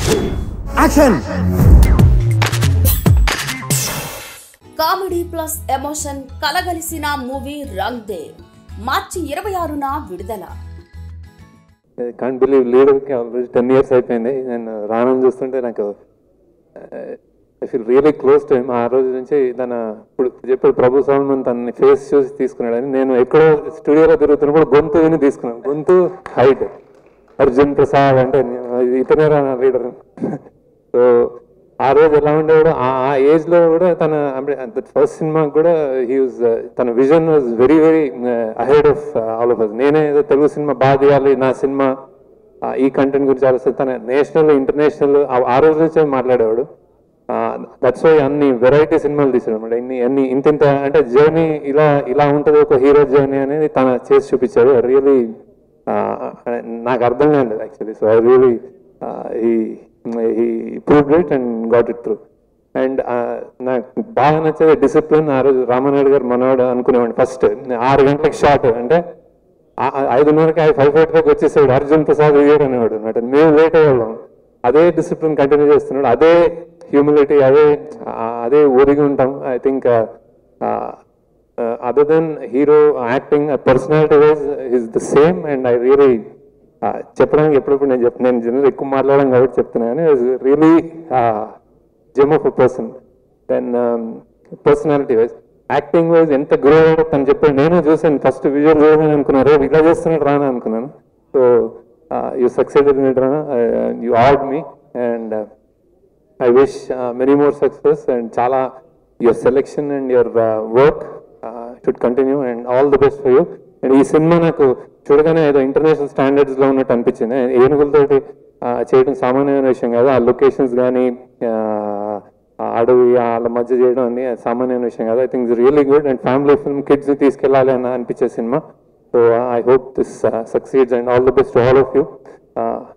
action comedy plus emotion కలగలిసిన movie Rang De మార్చి ఇరవై ఆరున విడుదల కాంట్ బిలీవ్ లీడర్కి ఆల్రెడీ టెన్ ఇయర్స్ అయిపోయింది నేను రానని చూస్తుంటే నాకు I feel really close to him ఆ రోజు నుంచి తన ఇప్పుడు చెప్పాడు ప్రభు సాల్మన్ తనని ఫేస్ చూసి తీసుకున్నాడని నేను ఎక్కడో స్టూడియోలో తిరుగుతున్నప్పుడు గొంతు విని తీసుకున్నాను గొంతు హైట్ అర్జున్ ప్రసాద్ అంటే నేను- ఇతనే రా లీడర్ సో ఆ రోజు ఎలా ఉండేవాడు ఆ ఆ ఏజ్ లో కూడా తన ఫస్ట్ సినిమా కూడా హీ వాజ్ తన vision was very very ahead of all of us నేనే ఏదో తెలుగు సినిమా బాగా తీయాలి నా సినిమా ఆ, ఈ కంటెంట్ గురించి ఆలోచిస్తే తన నేషనల్ ఇంటర్నేషనల్ ఆ రోజు నుంచే మాట్లాడేవాడు దట్స్ వై అన్ని వెరైటీ సినిమాలు తీసాడు అనమాట ఇన్ని అన్ని ఇంత ఇంత అంటే జర్నీ ఇలా ఇలా ఉంటుంది ఒక హీరో జర్నీ అనేది తన చేసి చూపించాడు రియలీ నాకు అర్థం కాలేదు actually so I really he proved it and got it through and నాకు బాగా నచ్చేది డిసిప్లిన్ ఆ రోజు రామనాయుడు గారు మనవాడు అనుకునేవాడిని ఫస్ట్ ఆరు గంటలకు షార్ట్ అంటే ఆ- ఆ- ఐదున్నరకి ఐదు ఫైవ్ ఫైవ్ వచ్చేసాడు అర్జున్ ప్రసాద్ ఇయ్యాడు అనేవాడు అనమాట మేము లేట్ అయ్యేవాళ్ళం అదే డిసిప్లిన్ కంటిన్యూ చేస్తున్నాడు అదే హ్యూమిలిటీ అదే ఆ- అదే ఒరిగి ఉంటాం I think other then hero acting personality wise is the same and I really చెప్పడానికి ఎప్పుడప్పుడు నేను చెప్ నేను జనరల్ ఎక్కువ మాట్లాడడం కాబట్టి చెప్తున్నాను really gem of a person then personality wise acting wise ఎంత గ్రో అయ్యాడో తను చెప్పాడు నేను చూసాను ఫస్ట్ విజువల్ చూడని అనుకున్నాను రేపు ఇలా చేస్తున్నాడు రానా అనుకున్నాను so you succeeded in it Rana you awed me and I wish many more success and చాలా your selection and your work should continue and all the best for you and ఈ cinema నాకు చూడగానే ఏదో ఇంటర్నేషనల్ స్టాండర్డ్స్ లో ఉన్నట్టు అనిపించింది ఏనుగులతోటి uh, చేయడం సామాన్యమైన విషయం కాదు ఆ లొకేషన్స్ కానీ అడవి వాళ్ళ మధ్య చేయడం అని సామాన్యమైన విషయం కాదు I think really good and family film kids తీసుకెళ్ళాలి అని అనిపించే cinema so I hope this succeeds and all the best all of you